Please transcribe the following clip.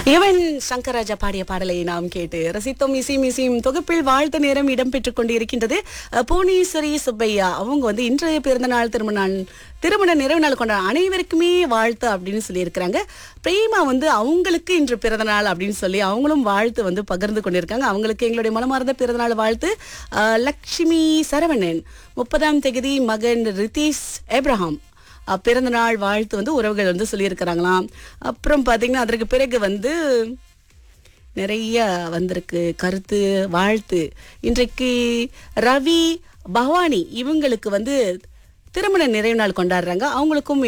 இவன் சங்கராஜா பாடிய பாடலை நாம் கேட்டு ரசித்தோம் இசையும் இசையும் தொகுப்பில் வாழ்த்து நேரம் இடம்பெற்றுக் கொண்டு இருக்கின்றது அஹ், புவனேஸ்வரி சுப்பையா அவங்க வந்து இன்றைய பிறந்த நாள் திருமண நாள் திருமண நிறைவு நாள் கொண்ட அனைவருக்குமே வாழ்த்து அப்படின்னு சொல்லியிருக்கிறாங்க பிரேமா வந்து அவங்களுக்கு இன்று பிறந்த நாள் அப்படின்னு சொல்லி அவங்களும் வாழ்த்து வந்து பகிர்ந்து கொண்டிருக்காங்க அவங்களுக்கு எங்களுடைய மனமார்ந்த பிறந்த நாள் வாழ்த்து அஹ், லக்ஷ்மி சரவணன் முப்பதாம் தேதி மகன் ரிதீஷ் ஏப்ரஹாம் அஹ் பிறந்த நாள் வாழ்த்து வந்து உறவுகள் வந்து சொல்லியிருக்கிறாங்களாம் அப்புறம் பார்த்தீங்கன்னா அதற்கு பிறகு வந்து நிறைய வந்திருக்கு கருத்து வாழ்த்து இன்றைக்கு ரவி பவானி இவங்களுக்கு வந்து திருமண நிறைவு நாள் கொண்டாடுறாங்க அவங்களுக்கும்